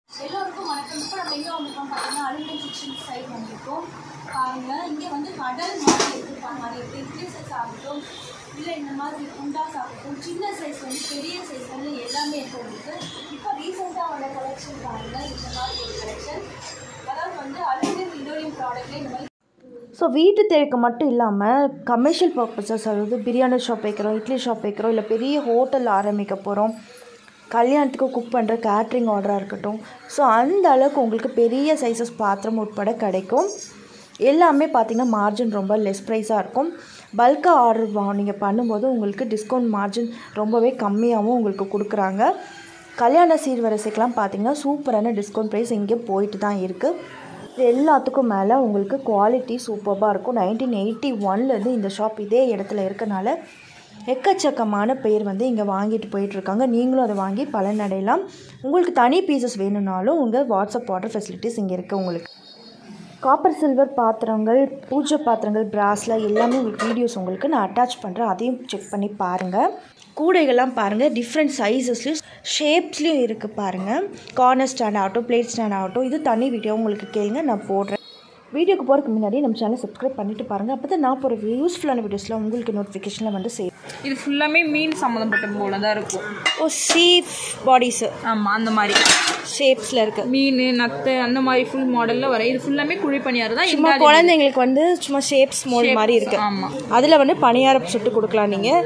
எல்லோருக்கும் வணக்கம் இப்போ நம்ம எங்கே வந்திருக்கோம் பார்த்தீங்கன்னா அலுமினியம் கிச்சன் சைடு வந்திருக்கோம் பாருங்க இங்கே வந்து கடல் மாதிரி எடுத்துருப்பாங்க அது பெரிய சைஸ் ஆகட்டும் இல்லை இந்த மாதிரி குண்டாஸ் ஆகட்டும் சின்ன சைஸ் வந்து பெரிய சைஸ் வந்து எல்லாமே இருக்கு உங்களுக்கு இப்போ ரீசெண்டாக வந்த கலெக்ஷன் பாருங்க இந்த மாதிரி ஒரு கலெக்ஷன் அதாவது வந்து அலுமினியம் இண்டோரியம் ப்ராடக்ட்ல இந்த மாதிரி ஸோ வீட்டு தேவைக்கு மட்டும் இல்லாமல் கமர்ஷியல் பர்பஸஸ் அதாவது பிரியாணி ஷாப் வைக்கிறோம் இட்லி ஷாப் வைக்கிறோம் இல்லை பெரிய ஹோட்டல் ஆரம்பிக்க போகிறோம் கல்யாணத்துக்கு குக் பண்ணுற கேட்ரிங் ஆர்டராக இருக்கட்டும் ஸோ அந்த அளவுக்கு உங்களுக்கு பெரிய சைஸஸ் பாத்திரம் உட்பட கிடைக்கும் எல்லாமே பார்த்திங்கன்னா மார்ஜின் ரொம்ப லெஸ் ப்ரைஸாக இருக்கும் பல்காக ஆர்டர் வா நீங்கள் பண்ணும்போது உங்களுக்கு டிஸ்கவுண்ட் மார்ஜின் ரொம்பவே கம்மியாகவும் உங்களுக்கு கொடுக்குறாங்க கல்யாண சீர்வரிசைக்கெலாம் பார்த்தீங்கன்னா சூப்பரான டிஸ்கவுண்ட் ப்ரைஸ் இங்கே போயிட்டு தான் இருக்குது இது எல்லாத்துக்கும் மேலே உங்களுக்கு குவாலிட்டி சூப்பராக இருக்கும் நைன்டீன் எயிட்டி ஒன்லேருந்து இந்த ஷாப் இதே இடத்துல இருக்கனால எக்கச்சக்கமான பேர் வந்து இங்கே வாங்கிட்டு போயிட்டுருக்காங்க நீங்களும் அதை வாங்கி பலனடையலாம் உங்களுக்கு தனி பீசஸ் வேணும்னாலும் உங்கள் வாட்ஸ்அப் ஆர்டர் ஃபெசிலிட்டிஸ் இங்கே இருக்குது உங்களுக்கு காப்பர் சில்வர் பாத்திரங்கள் பூஜை பாத்திரங்கள் பிராஸ்ல எல்லாமே உங்களுக்கு வீடியோஸ் உங்களுக்கு நான் அட்டாச் பண்ணுறேன் அதையும் செக் பண்ணி பாருங்கள் கூடைகள்லாம் பாருங்கள் டிஃப்ரெண்ட் சைஸஸ்லையும் ஷேப்ஸ்லேயும் இருக்குது பாருங்கள் கார்னர் ஸ்டாண்ட் ஆகட்டும் பிளேட் ஸ்டாண்ட் ஆகட்டும் இது தனி வீடியோ உங்களுக்கு கேளுங்க நான் போடுறேன் வீடியோக்கு போகிறதுக்கு முன்னாடி நம்ம சேனல் சப்ஸ்கிரைப் பண்ணிட்டு பாருங்கள் அப்போ தான் நான் போகிற யூஸ்ஃபுல்லான வீடியோஸில் உங்களுக்கு நோட்டிஃபிகேஷனில் வந்து சேரும் இது ஃபுல்லாமே மீன் சம்மந்தப்பட்ட போல தான் இருக்கும் ஓ சீஃப் பாடிஸு ஆமாம் அந்த மாதிரி ஷேப்ஸில் இருக்குது மீன் நத்தை அந்த மாதிரி ஃபுல் மாடலில் வர இது ஃபுல்லாமே குழி பணியாரம் தான் சும்மா குழந்தைங்களுக்கு வந்து சும்மா ஷேப்ஸ் மோல் மாதிரி இருக்குது ஆமாம் அதில் வந்து பணியாரம் சுட்டு கொடுக்கலாம் நீங்கள்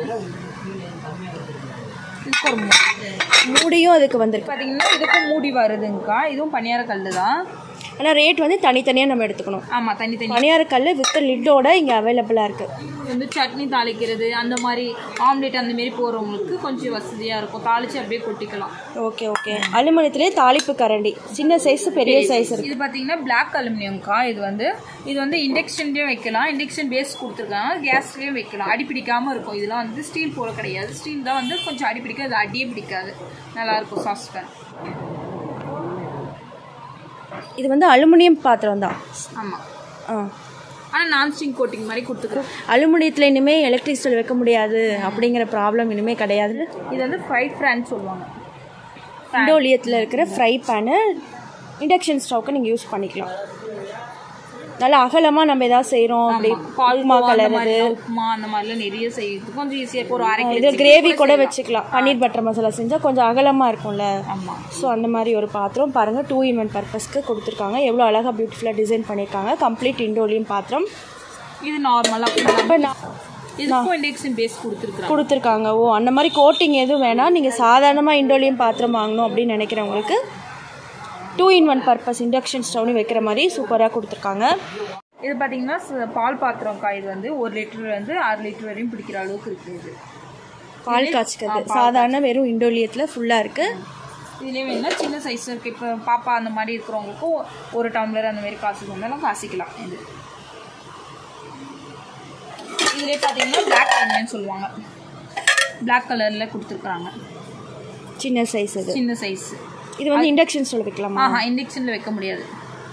மூடியும் அதுக்கு வந்திருக்கு பார்த்தீங்கன்னா இதுக்கும் மூடி வருதுங்கக்கா இதுவும் பணியார கல் தான் ஆனால் ரேட் வந்து தனித்தனியாக நம்ம எடுத்துக்கணும் ஆமாம் தனி தனி பணியார கல் வித் லிட்டோட இங்கே அவைலபிளாக இருக்குது இது வந்து சட்னி தாளிக்கிறது அந்த மாதிரி ஆம்லேட் அந்த மாதிரி போகிறவங்களுக்கு கொஞ்சம் வசதியாக இருக்கும் தாளித்து அப்படியே கொட்டிக்கலாம் ஓகே ஓகே அலுமினியத்திலே தாளிப்பு கரண்டி சின்ன சைஸ் பெரிய சைஸ் இருக்கு இது பார்த்தீங்கன்னா பிளாக் அலுமினியம்க்கா இது வந்து இது வந்து இண்டக்ஷன்லேயும் வைக்கலாம் இண்டக்ஷன் பேஸ் கொடுத்துருக்காங்க கேஸ்லேயும் வைக்கலாம் அடி பிடிக்காமல் இருக்கும் இதெல்லாம் வந்து ஸ்டீல் போல கிடையாது ஸ்டீல் தான் வந்து கொஞ்சம் அடி பிடிக்காது அது அடியே பிடிக்காது நல்லாயிருக்கும் சாஸ்பேன் இது வந்து அலுமினியம் பாத்திரம் தான் ஆமாம் ஆ ஆனால் நான்ஸ்டிக் கோட்டிங் மாதிரி கொடுத்துருக்கோம் அலுமினியத்தில் இனிமேல் எலக்ட்ரிக் ஸ்டவ் வைக்க முடியாது அப்படிங்கிற ப்ராப்ளம் இனிமேல் கிடையாது இது வந்து ஃப்ரை ஃப்ரான் சொல்லுவாங்க இண்டோலியத்தில் இருக்கிற ஃப்ரை பேனு இண்டக்ஷன் ஸ்டவ்க்கு நீங்கள் யூஸ் பண்ணிக்கலாம் நல்லா அகலமாக நம்ம எதாவது செய்கிறோம் அப்படி பால்மா அந்த கலர் மாதிரி உப்புமா அந்த மாதிரிலாம் நிறைய செய்யுது கொஞ்சம் ஈஸியாக இப்போ ஒரு அரை இது கிலோ கிரேவி கூட வச்சுக்கலாம் பன்னீர் பட்டர் மசாலா செஞ்சால் கொஞ்சம் அகலமாக இருக்கும்ல ஆமாம் ஸோ அந்த மாதிரி ஒரு பாத்திரம் பாருங்கள் டூ இன் ஒன் பர்பஸ்க்கு கொடுத்துருக்காங்க எவ்வளோ அழகாக பியூட்டிஃபுல்லாக டிசைன் பண்ணியிருக்காங்க கம்ப்ளீட் இண்டோலியம் பாத்திரம் இது நார்மலாக இப்போ நான் இதுக்கும் இண்டக்ஷன் பேஸ் கொடுத்துருக்குறாங்க கொடுத்துருக்காங்க ஓ அந்த மாதிரி கோட்டிங் எதுவும் வேணாம் நீங்கள் சாதாரணமாக இண்டோலியம் பாத்திரம் வாங்கணும் அப்படின்னு நினைக்கிறவங்களுக்கு two in one purpose induction ஸ்டவ்னு வைக்கிற மாதிரி சூப்பராக கொடுத்துருக்காங்க இது பார்த்தீங்கன்னா ச- பால் பாத்திரம்க்கா இது வந்து ஒரு லிட்டர் வந்து ஆறு லிட்டர் வரையும் பிடிக்கிற அளவுக்கு இருக்குது இது பால் காய்ச்சிக்கிறது சாதாரண வெறும் இண்டோலியத்தில் ஃபுல்லாக இருக்குது இதுலேயே வேணும்னா சின்ன சைஸ் இருக்குது இப்போ பாப்பா அந்த மாதிரி இருக்கிறவங்களுக்கும் ஒரு டம்ளர் அந்த மாதிரி காசுக்கு காசிக்கலாம் இது இதுலேயே பார்த்தீங்கன்னா பிளாக் கலர்னு சொல்லுவாங்க பிளாக் கலரில் கொடுத்துருக்குறாங்க சின்ன சைஸ் இது சின்ன சைஸ் இது வந்து இண்டக்ஷன் ஸ்டவ் வைக்கலாமா ஆஹா இண்டக்ஷனில் வைக்க முடியாது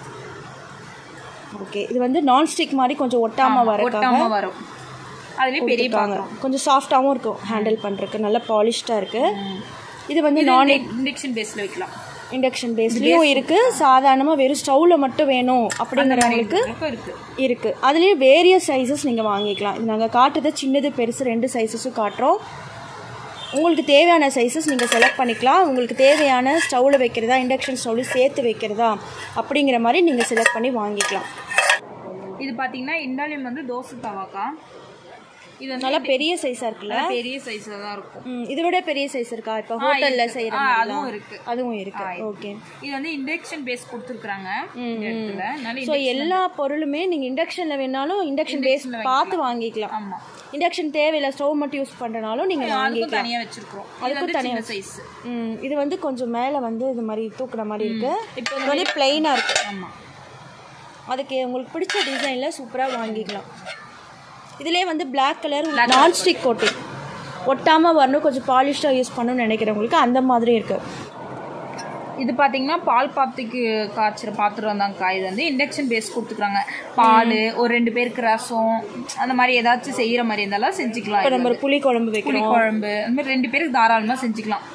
ஓகே இது வந்து நான்ஸ்டிக் மாதிரி கொஞ்சம் ஒட்டாமல் வர ஒட்டாம வரும் அதுலேயே பெரிய பாத்திரம் கொஞ்சம் சாஃப்டாகவும் இருக்கும் ஹேண்டில் பண்ணுறதுக்கு நல்லா பாலிஷ்டாக இருக்குது இது வந்து நான் இண்டக்ஷன் பேஸில் வைக்கலாம் இண்டக்ஷன் பேஸ்லேயும் இருக்குது சாதாரணமாக வெறும் ஸ்டவ்வில் மட்டும் வேணும் அப்படிங்கிறவங்களுக்கு இப்போ இருக்குது இருக்குது அதுலேயே வேரியஸ் சைஸஸ் நீங்கள் வாங்கிக்கலாம் இது நாங்கள் காட்டுறது சின்னது பெருசு ரெண்டு சைஸஸும் காட்டுறோம் உங்களுக்கு தேவையான சைஸஸ் நீங்கள் செலக்ட் பண்ணிக்கலாம் உங்களுக்கு தேவையான ஸ்டவ்வில் வைக்கிறதா இண்டக்ஷன் ஸ்டவ்வில் சேர்த்து வைக்கிறதா அப்படிங்கிற மாதிரி நீங்கள் செலக்ட் பண்ணி வாங்கிக்கலாம் இது பார்த்தீங்கன்னா இண்டாலியம் வந்து தோசை தவாக்கா இது வந்து நல்லா பெரிய சைஸாக இருக்குல்ல பெரிய சைஸில் தான் இருக்கும் ம், இதை விட பெரிய சைஸ் இருக்கா இப்போ ஹோட்டலில் செய்கிற ஆ, மாதிரி அதுவும் இருக்கு அதுவும் இருக்கு ஓகே இது வந்து இண்டக்ஷன் பேஸ் கொடுத்துருக்குறாங்க இந்த இடத்துல அதனால ஸோ எல்லா பொருளுமே நீங்கள் இண்டக்ஷனில் வேணாலும் இண்டக்ஷன் பேஸ் பார்த்து வாங்கிக்கலாம் ஆமா இண்டக்ஷன் தேவையில்லை ஸ்டவ் மட்டும் யூஸ் பண்ணுறனாலும் நீங்கள் அதுக்கும் வாங்கிக்கலாம் தனியாக வச்சிருக்கிறோம் அது வந்து சின்ன சைஸ் ம், இது வந்து கொஞ்சம் மேலே வந்து இது மாதிரி தூக்குற மாதிரி இருக்கு இப்போ இது வந்து பிளெயினாக இருக்கு ஆமா அதுக்கு உங்களுக்கு பிடிச்ச டிசைனில் சூப்பராக வாங்கிக்கலாம் இதுலேயே வந்து Black கலர் நான்ஸ்டிக் கோட்டிங் ஒட்டாமல் வரணும் கொஞ்சம் பாலிஷ்டாக யூஸ் பண்ணணும்னு நினைக்கிறவங்களுக்கு அந்த மாதிரி இருக்குது இது பார்த்தீங்கன்னா பால் பாத்திக்கு காய்ச்சுற பாத்திரம் தான்க்கா இது வந்து இண்டக்ஷன் பேஸ் கொடுத்துருக்காங்க பால் ஒரு ரெண்டு பேருக்கு ரசம் அந்த மாதிரி ஏதாச்சும் செய்கிற மாதிரி இருந்தாலும் செஞ்சுக்கலாம் இப்போ இது நம்ம வந்து. புளி குழம்பு புளி வைக்கிறோம் குழம்பு அந்த மாதிரி ரெண்டு பேருக்கு தாராளமாக செஞ்சுக்கலாம்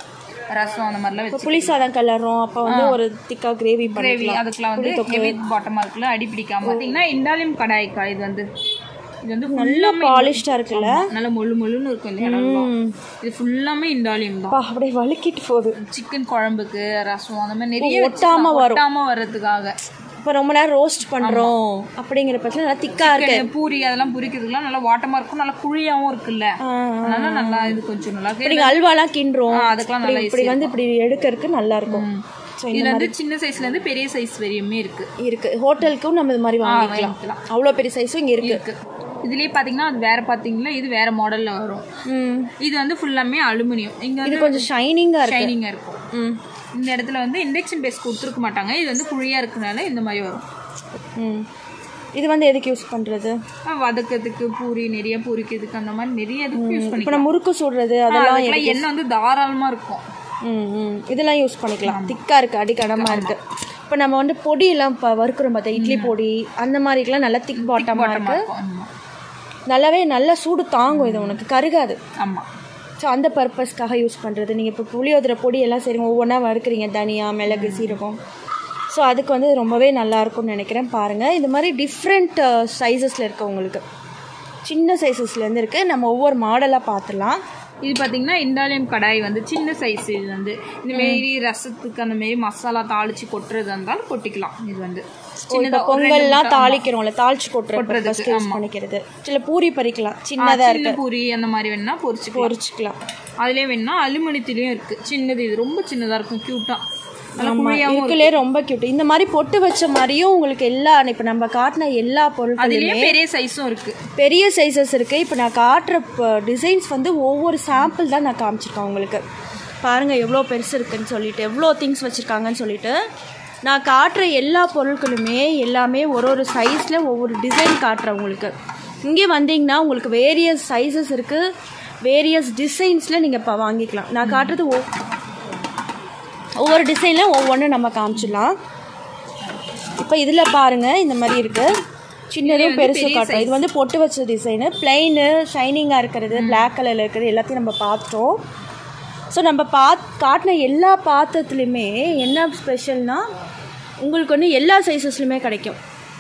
ரசம் அந்த மாதிரிலாம் இப்போ வச்சு புளி சாதம் கலர்றோம் அப்போ வந்து ஒரு திக்கா கிரேவி கிரேவி பண்ணிக்கலாம் அதுக்கெல்லாம் வந்து ஹெவி பாட்டமாக இருக்குல்ல அடி பிடிக்காம பார்த்தீங்கன்னா இண்டாலியம் கடாய்க்கா இது வந்து இது வந்து நல்லா பாலிஷ்டாக இருக்குல்ல நல்ல மொழு மொழுன்னு இருக்கும் இந்த இடம்லாம் இது ஃபுல்லாமே இண்டாலியம் தான் அப்பா அப்படியே வழுக்கிட்டு போகுது சிக்கன் குழம்புக்கு ரசம் அந்த மாதிரி நிறைய ஒட்டாம வச்சுக்கலாம். வரும். ஒட்டாம வர்றதுக்காக இப்போ ரொம்ப நேரம் ரோஸ்ட் பண்ணுறோம் அப்படிங்கிற பட்சத்தில் நல்லா திக்காக இருக்கு சிக்கன், பூரி அதெல்லாம் பொரிக்கிறதுக்குலாம் நல்லா வாட்டமா இருக்கும் நல்லா குழியாவும் இருக்குல்ல அதனால நல்லா இது கொஞ்சம் நல்லா இப்படி அல்வாலாம் கிண்டுறோம் ஆ, அதுக்கெல்லாம் இப்படி நல்லா இப்படி வந்து இப்படி எடுக்கிறதுக்கு நல்லா இருக்கும் ஸோ இதுல வந்து சின்ன சைஸ்ல இருந்து பெரிய சைஸ் வரையுமே இருக்கு இருக்கு ஹோட்டலுக்கும் நம்ம இது மாதிரி வாங்கிக்கலாம் வாங்கிக்கலாம். அவ்வளோ பெரிய சைஸும் இங்கே இருக்கு இருக்கு இதுலயே பாத்தீங்கன்னா அது வேற பாத்தீங்கன்னா இது வேற மாடல்ல வரும் ம் இது வந்து ஃபுல்லாமே அலுமினியம் இங்க இது வந்து கொஞ்சம் ஷைனிங்காக இருக்கு ஷைனிங்கா இருக்கும் ம் இந்த இடத்துல வந்து இண்டக்ஷன் பேஸ் கொடுத்துருக்க மாட்டாங்க இது வந்து குழியா இருக்கனால இந்த மாதிரி வரும் ம் இது வந்து எதுக்கு யூஸ் பண்ணுறது ஆ, வதக்கத்துக்கு பூரி நிறைய பூரிக்கிறதுக்கு அந்த மாதிரி நிறைய இதுக்கு யூஸ் இப்போ பண்ணிக்கலாம் நான் முறுக்கு சுடுறது ஆ, அதெல்லாம் அதுக்கெல்லாம் எண்ணெய் வந்து தாராளமா இருக்கும் ம் ம் இதெல்லாம் யூஸ் பண்ணிக்கலாம் திக்காக இருக்குது அடிக்கடமாக இருக்குது இப்போ நம்ம வந்து பொடியெல்லாம் இப்போ வறுக்கிறோம் பார்த்தா இட்லி பொடி அந்த மாதிரிக்கெல்லாம் நல்லா திக் பாட்டமாக பாட்டமா இருக்குது இருக்கும் ஆமா. நல்லாவே நல்லா சூடு தாங்கும் இது உனக்கு கருகாது ஆமா ஸோ அந்த பர்பஸ்க்காக யூஸ் பண்ணுறது நீங்கள் இப்போ புளியோதரை பொடி எல்லாம் சரி ஒவ்வொன்றா வறுக்கிறீங்க தனியா மிளகு சீரகம் ஸோ அதுக்கு வந்து ரொம்பவே நல்லா இருக்கும்னு நினைக்கிறேன் பாருங்கள் இந்த மாதிரி டிஃப்ரெண்ட் சைஸஸில் இருக்கு உங்களுக்கு சின்ன சைஸஸ்லேருந்து இருக்குது நம்ம ஒவ்வொரு மாடலாக பார்த்துலாம் இது பாத்தீங்கன்னா இண்டாலியம் கடாய் வந்து சின்ன சைஸ் இது வந்து இந்த மாரி ரசத்துக்கு அந்த மாரி மசாலா தாளிச்சு கொட்டுறது இருந்தாலும் கொட்டிக்கலாம் இது வந்து இப்போ பொங்கல்லாம் தாளிக்கிறோம்ல தாளிச்சு கொட்டுறது ஃபஸ்ட்டு யூஸ் பண்ணிக்கிறது சில பூரி பறிக்கலாம் சின்னதாக சின்ன பூரி அந்த மாதிரி வேணா பொரிச்சுக்கலாம் பொரிச்சுக்கலாம் அதுலயே வேணா அலுமினியத்திலயும் இருக்கு சின்னது இது ரொம்ப சின்னதா இருக்கும் கியூட்டா நல்லா ஆமா, குழியாவும் இருக்குலே ரொம்ப கியூட் இந்த மாதிரி பொட்டு வச்ச மாதிரியும் உங்களுக்கு எல்லா இப்போ நம்ம காட்டின எல்லா பொருட்களுமே அதுலயே பெரிய சைஸும் இருக்கு பெரிய சைஸஸ் இருக்குது இப்போ நான் காட்டுற டிசைன்ஸ் வந்து ஒவ்வொரு சாம்பிள் தான் நான் காமிச்சிருக்கேன் உங்களுக்கு பாருங்கள் எவ்வளோ பெருசு இருக்குன்னு சொல்லிட்டு எவ்வளோ திங்ஸ் வச்சுருக்காங்கன்னு சொல்லிட்டு நான் காட்டுற எல்லா பொருட்களுமே எல்லாமே ஒரு ஒரு சைஸில் ஒவ்வொரு டிசைன் காட்டுறேன் உங்களுக்கு இங்கே வந்தீங்கன்னா உங்களுக்கு வேரியஸ் சைஸஸ் இருக்குது வேரியஸ் டிசைன்ஸில் நீங்கள் இப்போ வாங்கிக்கலாம் நான் காட்டுறது ஒ ஒவ்வொரு டிசைனில் ஒவ்வொன்றும் நம்ம காமிச்சிடலாம் இப்போ இதில் பாருங்கள் இந்த மாதிரி இருக்குது சின்னதும் பெருசும் காட்டும் இது வந்து பொட்டு வச்ச டிசைனு பிளைனு ஷைனிங்காக இருக்கிறது Black கலரில் இருக்கிறது எல்லாத்தையும் நம்ம பார்த்தோம் ஸோ நம்ம பாத் காட்டின எல்லா பாத்திரத்துலையுமே என்ன ஸ்பெஷல்னா உங்களுக்கு வந்து எல்லா சைஸஸ்லையுமே கிடைக்கும்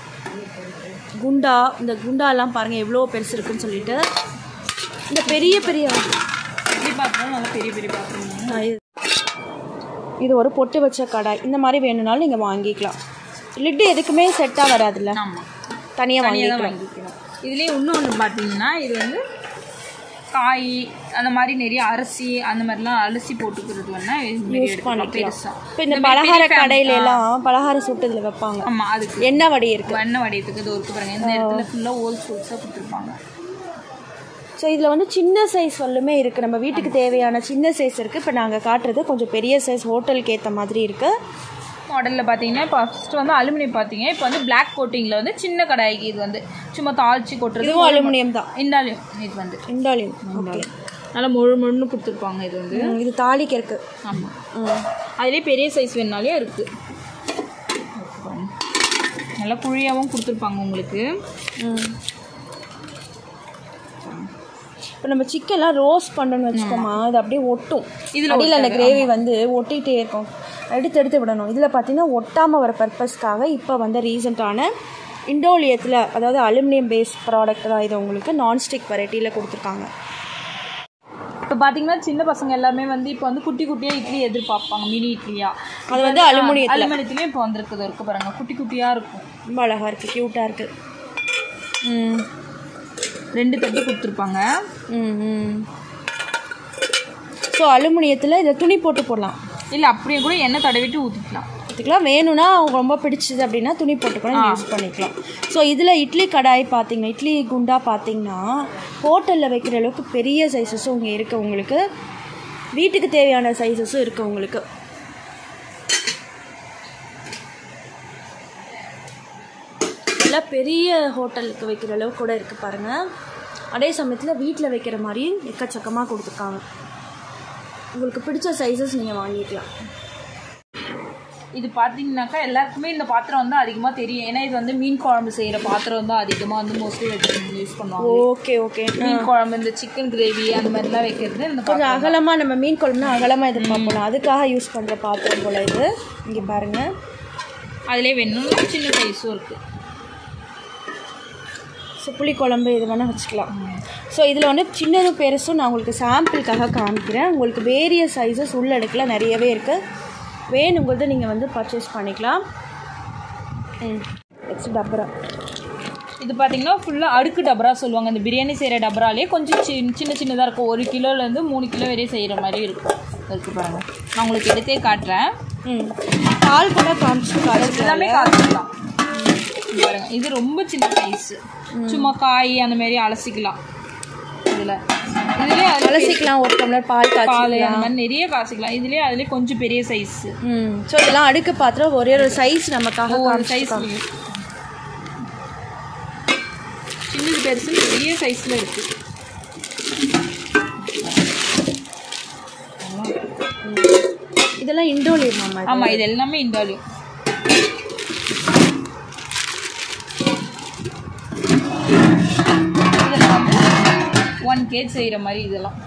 குண்டா இந்த குண்டாலாம் பாருங்கள் எவ்வளோ பெருசு இருக்குன்னு சொல்லிட்டு இந்த பெரிய பெரிய இப்படி பார்த்தா நல்லா பெரிய பெரிய பாத்திரம் ஆ, இது- இது ஒரு பொட்டு வச்ச கடாய் இந்த மாதிரி வேணும்னாலும் நீங்கள் வாங்கிக்கலாம் லிட்டு எதுக்குமே செட்டாக வராதுல்ல ஆமா தனியாக தனியாக தான் வாங்கிக்கலாம் வாங்கிக்கணும் இதுலேயே இன்னொன்று பார்த்தீங்கன்னா இது வந்து காய் அந்த மாதிரி நிறைய அரிசி அந்த மாதிரிலாம் அரிசி போட்டுக்கிறது வேணா யூஸ் பண்ணிக்கலாம் இப்போ இந்த பலகார கடையில எல்லாம் பலகாரம் சுட்டு இதில் வைப்பாங்க ஆமாம் அதுக்கு எண்ணெய் வடி இருக்கு எண்ணெய் வடியத்துக்கு இது இருக்கு பாருங்க இந்த இடத்துல ஃபுல்லாக ஹோல் சோல்ஸாக கொடுத்துருப்பாங்க ஸோ இதில் வந்து சின்ன சைஸ் வல்லுமே இருக்குது நம்ம வீட்டுக்கு தேவையான சின்ன சைஸ் இருக்குது இப்போ நாங்கள் காட்டுறது கொஞ்சம் பெரிய சைஸ் ஹோட்டலுக்கு ஏற்ற மாதிரி இருக்குது மாடலில் பார்த்தீங்கன்னா இப்போ ஃபஸ்ட்டு வந்து அலுமினியம் பார்த்தீங்க இப்போ வந்து பிளாக் கோட்டிங்கில் வந்து சின்ன கடாய்க்கு இது வந்து சும்மா தாளிச்சு கொட்டுறது இதுவும் அலுமினியம் தான் இண்டாலியம் இது வந்து இண்டாலியம் ஓகே நல்லா முழு முழுன்னு கொடுத்துருப்பாங்க இது வந்து இது தாளிக்கு இருக்கு ஆமாம் ம் அதுலேயே பெரிய சைஸ் வேணாலே இருக்குது நல்லா குழியாகவும் கொடுத்துருப்பாங்க உங்களுக்கு ம் இப்போ நம்ம சிக்கன்லாம் ரோஸ்ட் பண்ணணும்னு வச்சுக்கோமா அது அப்படியே ஒட்டும் இதுல அடியில் அந்த கிரேவி வந்து ஒட்டிகிட்டே இருக்கும் எடுத்து எடுத்து விடணும் இதில் பார்த்தீங்கன்னா ஒட்டாமல் வர பர்பஸ்க்காக இப்போ வந்த ரீசெண்டான இண்டோலியத்தில் அதாவது அலுமினியம் பேஸ் ப்ராடக்ட் தான் இது உங்களுக்கு நான்ஸ்டிக் வெரைட்டியில் கொடுத்துருக்காங்க இப்போ பார்த்தீங்கன்னா சின்ன பசங்க எல்லாமே வந்து இப்போ வந்து குட்டி குட்டியாக இட்லி எதிர்பார்ப்பாங்க மினி இட்லியா அது வந்து அலுமினியத்தில் அலுமினியத்துலேயும் இப்போ வந்திருக்குது இருக்கு பாருங்க குட்டி குட்டியாக இருக்கும் ரொம்ப அழகாக இருக்குது க்யூட்டாக இருக்குது ம் ரெண்டு தட்டு கொடுத்துருப்பாங்க ம் ம் ஸோ அலுமினியத்தில் இதை துணி போட்டு போடலாம் இல்லை அப்படியே கூட எண்ணெய் தடவிட்டு ஊற்றிக்கலாம் இதுக்கெல்லாம் வேணும்னா அவங்க ரொம்ப பிடிச்சது அப்படின்னா துணி போட்டு கூட யூஸ் பண்ணிக்கலாம் ஸோ இதில் இட்லி கடாய் பார்த்தீங்கன்னா இட்லி குண்டா பார்த்தீங்கன்னா ஹோட்டலில் வைக்கிற அளவுக்கு பெரிய சைஸஸும் இங்கே இருக்குது உங்களுக்கு வீட்டுக்கு தேவையான சைஸஸும் இருக்குது உங்களுக்கு எல்லாம் பெரிய ஹோட்டலுக்கு வைக்கிற அளவுக்கு கூட இருக்குது பாருங்கள் அதே சமயத்தில் வீட்டில் வைக்கிற மாதிரியும் எக்கச்சக்கமாக கொடுத்துருக்காங்க உங்களுக்கு பிடிச்ச சைஸஸ் நீங்கள் வாங்கிக்கலாம் இது பார்த்தீங்கன்னாக்கா எல்லாருக்குமே இந்த பாத்திரம் வந்து அதிகமாக தெரியும் ஏன்னா இது வந்து மீன் குழம்பு செய்கிற பாத்திரம் வந்து அதிகமாக வந்து மோஸ்ட்லி வச்சு யூஸ் பண்ணுவாங்க ஓகே ஓகே மீன் குழம்பு இந்த சிக்கன் கிரேவி அந்த மாதிரிலாம் வைக்கிறது இந்த பாத்திரம் கொஞ்சம் அகலமாக நம்ம மீன் குழம்புனா அகலமாக எதிர்பார்ப்போம் அதுக்காக யூஸ் பண்ணுற பாத்திரம் போல் இது இங்கே பாருங்கள் அதிலே வேணும்னா சின்ன சைஸும் இருக்குது ஸோ புளி குழம்பு இது வேணால் வச்சுக்கலாம் ஸோ இதில் வந்து சின்னதும் பெருசும் நான் உங்களுக்கு சாம்பிளுக்காக காமிக்கிறேன் உங்களுக்கு வேரிய சைஸஸ் உள்ள இடத்துல நிறையவே இருக்குது வேணுங்கிறது நீங்கள் வந்து பர்ச்சேஸ் பண்ணிக்கலாம் ம் நெக்ஸ்ட் டப்பரா இது பார்த்தீங்கன்னா ஃபுல்லாக அடுக்கு டபரா சொல்லுவாங்க இந்த பிரியாணி செய்கிற டபராலே கொஞ்சம் சின்ன சின்ன சின்னதாக இருக்கும் ஒரு கிலோலேருந்து மூணு கிலோ வரையும் செய்கிற மாதிரி இருக்கும் இருக்கு பாருங்க நான் உங்களுக்கு எடுத்தே காட்டுறேன் ம் பால் கூட காமிச்சு காமிச்சு எல்லாமே காய்ச்சிக்கலாம் இங்க பாருங்க இது ரொம்ப சின்ன சைஸ் சும்மா காய் அந்த மாதிரி அலசிக்கலாம் இதில் இதுலேயே அதில் அலசிக்கலாம் ஒரு டம்ளர் பால் பால் காய்ச்சி அந்த மாதிரி நிறைய காய்ச்சிக்கலாம் இதுலேயே அதுலேயே கொஞ்சம் பெரிய சைஸ் ம் ஸோ இதெல்லாம் அடுக்கு பாத்திரம் ஒரே ஒரு சைஸ் நமக்காக ஒரு காமிச்சு சைஸ் சின்னது பெருசு பெரிய சைஸில் இருக்குது இதெல்லாம் இண்டோலியம் மாமா இது. ஆமாம் இது எல்லாமே இண்டாலியும் இதெல்லாம் வந்து ஒன் கேஜ் செய்கிற மாதிரி இதெல்லாம்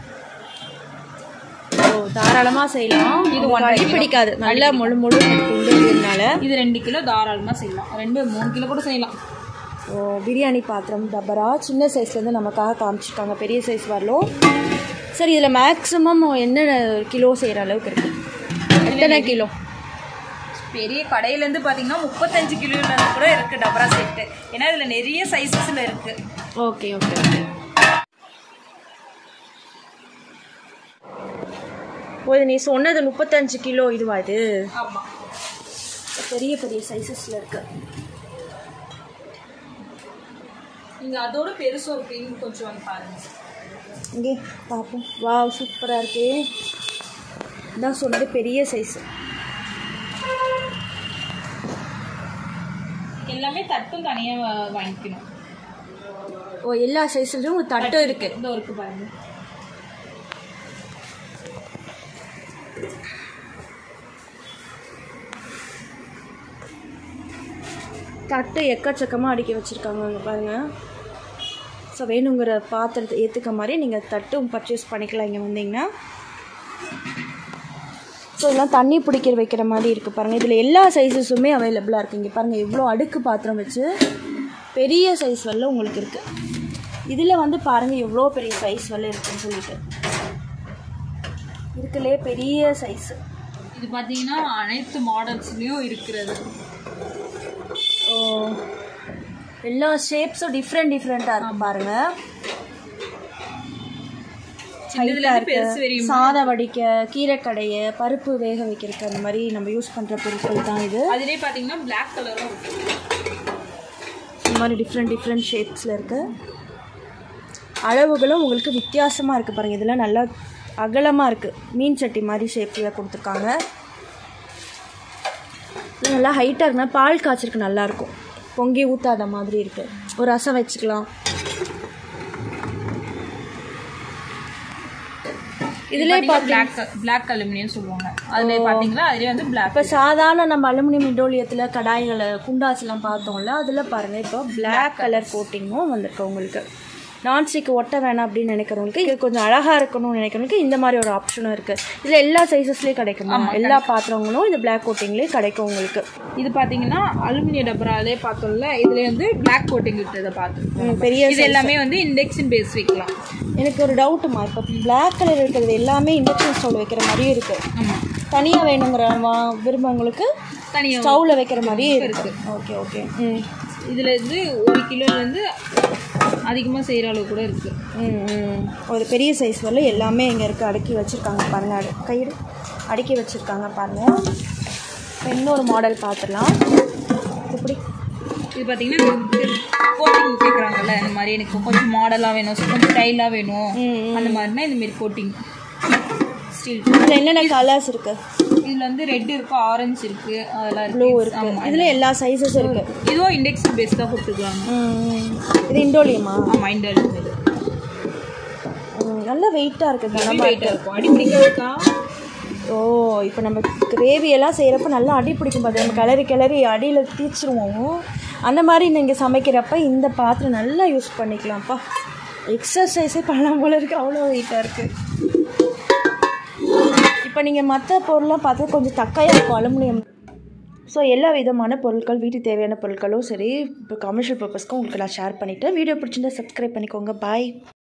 ஓ தாராளமாக செய்யலாம் இது one அடி kilo. பிடிக்காது நல்லா முழு முழு இண்டோலியம்னால இது ரெண்டு கிலோ தாராளமாக செய்யலாம் ரெண்டு மூணு கிலோ கூட செய்யலாம் ஓ பிரியாணி பாத்திரம் டபரா சின்ன சைஸ்லேருந்து நமக்காக காமிச்சிருக்காங்க பெரிய சைஸ் வரலும் சரி இதில் மேக்ஸிமம் என்ன கிலோ செய்கிற அளவுக்கு இருக்கு எத்தனை கிலோ பெரிய கடையிலேருந்து பார்த்தீங்கன்னா முப்பத்தஞ்சு கிலோலேருந்து கூட இருக்குது டபரா செட்டு ஏன்னா இதில் நிறைய சைஸஸில் இருக்குது ஓகே ஓகே ஓகே ஓ இது நீ சொன்னது முப்பத்தஞ்சு கிலோ இதுவா இது ஆமாம் பெரிய பெரிய சைஸஸில் இருக்கு நீங்கள் அதோட பெருசும் இருக்குன்னு கொஞ்சம் வந்து பாருங்கள் இங்கே பார்ப்போம் வா சூப்பராக இருக்கே இதான் சொன்னது பெரிய சைஸ் எல்லாமே தட்டும் தனியாக வாங்கிக்கணும் ஓ எல்லா சைஸ்லையும் ஒரு தட்டும் இருக்கு இந்த இருக்கு பாருங்க தட்டு எக்கச்சக்கமாக அடுக்கி வச்சுருக்காங்க அங்கே பாருங்கள் ஸோ வேணுங்கிற பாத்திரத்தை ஏற்றுக்க மாதிரி நீங்கள் தட்டும் பர்ச்சேஸ் பண்ணிக்கலாம் இங்கே வந்தீங்கன்னா ஸோ இதெல்லாம் தண்ணி பிடிக்கிற வைக்கிற மாதிரி இருக்குது பாருங்கள் இதில் எல்லா சைஸஸுமே அவைலபிளாக இருக்குது இங்கே பாருங்கள் எவ்வளோ அடுக்கு பாத்திரம் வச்சு பெரிய சைஸ் வரல உங்களுக்கு இருக்குது இதில் வந்து பாருங்கள் எவ்வளோ பெரிய சைஸ் வரல இருக்குன்னு சொல்லிட்டு இருக்குல்லே பெரிய சைஸு இது பார்த்தீங்கன்னா அனைத்து மாடல்ஸ்லேயும் இருக்கிறது ஓ எல்லா ஷேப்ஸும் டிஃப்ரெண்ட் டிஃப்ரெண்ட்டாக இருக்கும் பாருங்க சின்னதுல இருந்து பெருசு வரையும் சாதம் வடிக்க கீரை கடைய பருப்பு வேக வைக்கிறதுக்கு அந்த மாதிரி நம்ம யூஸ் பண்ணுற பொருட்கள் தான் இது அதுலேயே பார்த்தீங்கன்னா பிளாக் கலரும் இருக்கு இந்த மாதிரி டிஃப்ரெண்ட் டிஃப்ரெண்ட் ஷேப்ஸில் இருக்குது அளவுகளும் உங்களுக்கு வித்தியாசமாக இருக்குது பாருங்கள் இதெல்லாம் நல்லா அகலமாக இருக்குது மீன் சட்டி மாதிரி ஷேப்பில் கொடுத்துருக்காங்க இது நல்லா ஹைட்டாக இருக்குன்னா பால் காய்ச்சலுக்கு நல்லாயிருக்கும் பொங்கி ஊற்றாத மாதிரி இருக்குது ஒரு ரசம் வச்சுக்கலாம் இதுல பிளாக் பிளாக் அலுமினியம் சொல்லுவாங்க அதுல பாத்தீங்கன்னா அதுலயே வந்து பிளாக் இப்போ சாதாரண நம்ம அலுமினியம் இண்டோலியத்தில் கடாய்களை குண்டாஸ்லாம் பார்த்தோம்ல அதில் பாருங்கள் இப்போ Black கலர் கோட்டிங்கும் வந்திருக்கு உங்களுக்கு நான்ஸ்டிக் ஒட்ட வேணாம் அப்படின்னு நினைக்கிறவங்களுக்கு இது கொஞ்சம் அழகாக இருக்கணும்னு நினைக்கிறவங்களுக்கு இந்த மாதிரி ஒரு ஆப்ஷனும் இருக்குது இதில் எல்லா சைஸஸ்லேயும் கிடைக்குமா எல்லா பாத்திரங்களும் இந்த Black கோட்டிங்லேயே கிடைக்கும் உங்களுக்கு இது பாத்தீங்கன்னா அலுமினிய டபராலே பார்த்தோம்ல இதுல வந்து பிளாக் கோட்டிங் விட்டதை பார்த்து ம், பெரிய இது எல்லாமே வந்து இண்டக்ஷன் பேஸ் வைக்கலாம் எனக்கு ஒரு டவுட்டுமா இப்போ Black கலர் இருக்கிறது எல்லாமே இண்டக்ஷன் ஸ்டவ்ல வைக்கிற மாதிரியும் இருக்குது ஆமா தனியாக வேணுங்கிற வா- விரும்பவங்களுக்கு தனியா ஸ்டவ்வில் வைக்கிற மாதிரியும் இருக்குது ஓகே ஓகே ம் இதுல இருந்து ஒரு கிலோல இருந்து அதிகமா செய்யற அளவு கூட இருக்கு ம், ம். ஒரு பெரிய சைஸ் வரல எல்லாமே இங்கே இருக்குது அடுக்கி வச்சுருக்காங்க பாருங்க அடு கைடு அடுக்கி வச்சுருக்காங்க பாருங்க இப்போ இன்னொரு மாடல் பார்த்துடலாம் எப்படி இது பார்த்தீங்கன்னா கோட்டிங் கேட்குறாங்கல்ல இந்த மாதிரி எனக்கு கொஞ்சம் மாடலாக வேணும் கொஞ்சம் ஸ்டைலாக வேணும் அந்த மாதிரினா இந்த மாதிரி கோட்டிங் ஸ்டீல் இதில் என்னென்ன கலர்ஸ் இருக்குது இதில் வந்து ரெட் இருக்கு ஆரஞ்சு இருக்கு அதெல்லாம் ப்ளூ இருக்கு இருக்குது இதில் எல்லா சைஸஸும் இருக்குது இதுவும் இண்டெக்ஸ் பேஸ் தான் கொடுத்துருக்காங்க இது இண்டோலியமா ஆமாம் இண்டல் இது ம், நல்ல வெயிட்டாக இருக்குது வெயிட்டாக இருக்கும் அடி பிடிக்காதுக்கா ஓ இப்போ நம்ம கிரேவி எல்லாம் செய்கிறப்ப நல்லா அடி பிடிக்கும் பார்த்து நம்ம கிளறி கிளறி அடியில் தீச்சிருவோம் அந்த மாதிரி நீங்கள் சமைக்கிறப்ப இந்த பாத்திரம் நல்லா யூஸ் பண்ணிக்கலாம்ப்பா எக்ஸசைஸே பண்ணலாம் போல இருக்குது அவ்வளோ வெயிட்டாக இருக்குது இப்போ நீங்கள் மற்ற பொருள்லாம் பார்த்தா கொஞ்சம் தக்கையாக இருக்கும் அலுமினியம் ஸோ எல்லா விதமான பொருட்கள் வீட்டுக்கு தேவையான பொருட்களும் சரி இப்போ கமர்ஷியல் பர்பஸ்க்கு உங்களுக்கு நான் ஷேர் பண்ணிவிட்டேன் வீடியோ பிடிச்சிருந்தா சப்ஸ்கிரைப் பண்ணிக்கோங்க பாய்